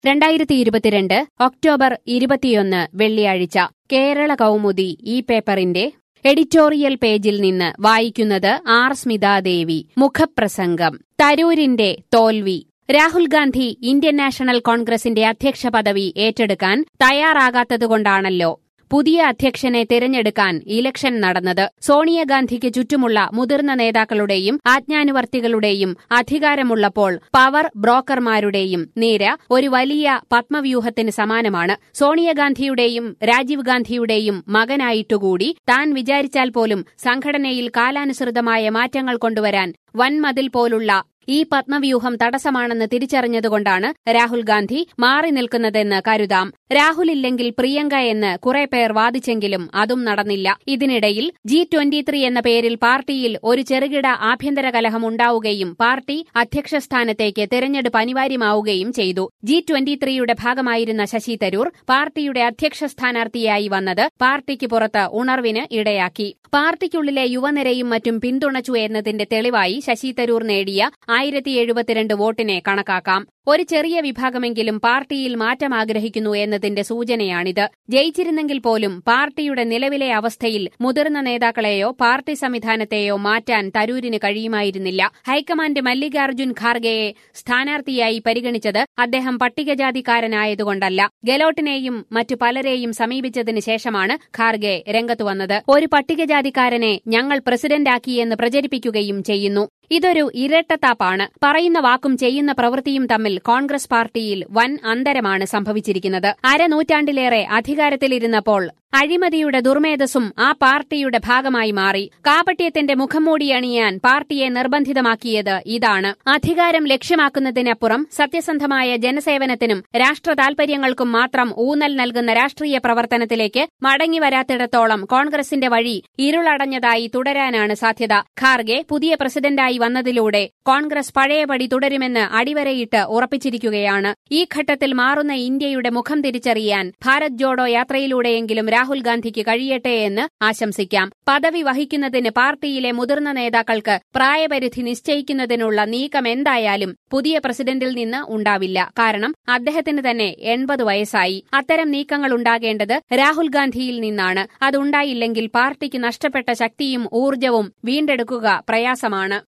രണ്ടായിരത്തി ഇരുപത്തിരണ്ട് ഒക്ടോബർ ഇരുപത്തിയൊന്ന് വെള്ളിയാഴ്ച കേരള കൗമുദി ഈ പേപ്പറിന്റെ എഡിറ്റോറിയൽ പേജിൽ നിന്ന് വായിക്കുന്നത് ആർ സ്മിതാദേവി മുഖപ്രസംഗം തരൂരിന്റെ തോൽവി രാഹുൽ ഗാന്ധി ഇന്ത്യൻ നാഷണൽ കോൺഗ്രസിന്റെ അധ്യക്ഷ പദവി ഏറ്റെടുക്കാൻ തയ്യാറാകാത്തതുകൊണ്ടാണല്ലോ പുതിയ അധ്യക്ഷനെ തിരഞ്ഞെടുക്കാൻ ഇലക്ഷൻ നടന്നത് സോണിയാഗാന്ധിക്ക് ചുറ്റുമുള്ള മുതിർന്ന നേതാക്കളുടെയും ആജ്ഞാനുവർത്തികളുടെയും അധികാരമുള്ളപ്പോൾ പവർ ബ്രോക്കർമാരുടെയും നിര ഒരു വലിയ പത്മവ്യൂഹത്തിന് സമാനമാണ് സോണിയാഗാന്ധിയുടെയും രാജീവ് ഗാന്ധിയുടെയും മകനായിട്ടുകൂടി താൻ വിചാരിച്ചാൽ പോലും സംഘടനയിൽ കാലാനുസൃതമായ മാറ്റങ്ങൾ കൊണ്ടുവരാൻ വൻമതിൽ പോലുള്ള ഈ പത്മവ്യൂഹം തടസ്സമാണെന്ന് തിരിച്ചറിഞ്ഞതുകൊണ്ടാണ് രാഹുൽ ഗാന്ധി മാറി നിൽക്കുന്നതെന്ന് കരുതാം രാഹുൽ ഇല്ലെങ്കിൽ പ്രിയങ്ക എന്ന് കുറെ പേർ വാദിച്ചെങ്കിലും അതും നടന്നില്ല ഇതിനിടയിൽ ജി ട്വന്റി എന്ന പേരിൽ പാർട്ടിയിൽ ഒരു ചെറുകിട ആഭ്യന്തര കലഹം ഉണ്ടാവുകയും പാർട്ടി അധ്യക്ഷ സ്ഥാനത്തേക്ക് തെരഞ്ഞെടുപ്പ് അനിവാര്യമാവുകയും ചെയ്തു ജി ട്വന്റി ത്രീയുടെ ഭാഗമായിരുന്ന ശശി തരൂർ പാർട്ടിയുടെ അധ്യക്ഷ സ്ഥാനാർത്ഥിയായി വന്നത് പാർട്ടിക്ക് പുറത്ത് ഉണർവിന് ഇടയാക്കി പാർട്ടിക്കുള്ളിലെ യുവനിരയും മറ്റും പിന്തുണച്ചു എന്നതിന്റെ തെളിവായി ശശി തരൂർ നേടിയ ആയിരത്തി എഴുപത്തിരണ്ട് വോട്ടിനെ കണക്കാക്കാം ഒരു ചെറിയ വിഭാഗമെങ്കിലും പാർട്ടിയിൽ മാറ്റം ആഗ്രഹിക്കുന്നു എന്നതിന്റെ സൂചനയാണിത് ജയിച്ചിരുന്നെങ്കിൽ പോലും പാർട്ടിയുടെ നിലവിലെ അവസ്ഥയിൽ മുതിർന്ന നേതാക്കളെയോ പാർട്ടി സംവിധാനത്തെയോ മാറ്റാൻ തരൂരിന് കഴിയുമായിരുന്നില്ല ഹൈക്കമാൻഡ് മല്ലികാർജുൻ ഖാർഗെയെ സ്ഥാനാർത്ഥിയായി പരിഗണിച്ചത് അദ്ദേഹം പട്ടികജാതിക്കാരനായതുകൊണ്ടല്ല ഗെലോട്ടിനെയും മറ്റു പലരെയും സമീപിച്ചതിന് ശേഷമാണ് ഖാർഗെ രംഗത്തു വന്നത് ഒരു പട്ടികജാതിക്കാരനെ ഞങ്ങൾ പ്രസിഡന്റാക്കിയെന്ന് പ്രചരിപ്പിക്കുകയും ചെയ്യുന്നു ഇതൊരു ഇരട്ടത്താപ്പാണ് പറയുന്ന വാക്കും ചെയ്യുന്ന പ്രവൃത്തിയും തമ്മിൽ കോൺഗ്രസ് പാർട്ടിയിൽ വൻ അന്തരമാണ് സംഭവിച്ചിരിക്കുന്നത് അരനൂറ്റാണ്ടിലേറെ അധികാരത്തിലിരുന്നപ്പോൾ അഴിമതിയുടെ ദുർമേധസ്സും ആ പാർട്ടിയുടെ ഭാഗമായി മാറി കാപട്യത്തിന്റെ മുഖംമൂടി അണിയാൻ പാർട്ടിയെ നിർബന്ധിതമാക്കിയത് ഇതാണ് അധികാരം ലക്ഷ്യമാക്കുന്നതിനപ്പുറം സത്യസന്ധമായ ജനസേവനത്തിനും രാഷ്ട്ര താൽപര്യങ്ങൾക്കും മാത്രം ഊന്നൽ നൽകുന്ന രാഷ്ട്രീയ പ്രവർത്തനത്തിലേക്ക് മടങ്ങിവരാത്തിടത്തോളം കോൺഗ്രസിന്റെ വഴി ഇരുളടഞ്ഞതായി തുടരാനാണ് സാധ്യത ഖാർഗെ പുതിയ പ്രസിഡന്റായി വന്നതിലൂടെ കോൺഗ്രസ് പഴയപടി തുടരുമെന്ന് അടിവരയിട്ട് ഉറപ്പിച്ചിരിക്കുകയാണ് ഈ ഘട്ടത്തിൽ മാറുന്ന ഇന്ത്യയുടെ മുഖം തിരിച്ചറിയാൻ ഭാരത് ജോഡോ യാത്രയിലൂടെയെങ്കിലും രാഹുൽ ഗാന്ധിക്ക് കഴിയട്ടെ എന്ന് ആശംസിക്കാം പദവി വഹിക്കുന്നതിന് പാർട്ടിയിലെ മുതിർന്ന നേതാക്കൾക്ക് പ്രായപരിധി നിശ്ചയിക്കുന്നതിനുള്ള നീക്കം എന്തായാലും പുതിയ പ്രസിഡന്റിൽ നിന്ന് ഉണ്ടാവില്ല കാരണം അദ്ദേഹത്തിന് തന്നെ എൺപത് വയസ്സായി അത്തരം നീക്കങ്ങൾ ഉണ്ടാകേണ്ടത് രാഹുൽ ഗാന്ധിയിൽ നിന്നാണ് അതുണ്ടായില്ലെങ്കിൽ പാർട്ടിക്ക് നഷ്ടപ്പെട്ട ശക്തിയും ഊർജവും വീണ്ടെടുക്കുക പ്രയാസമാണ്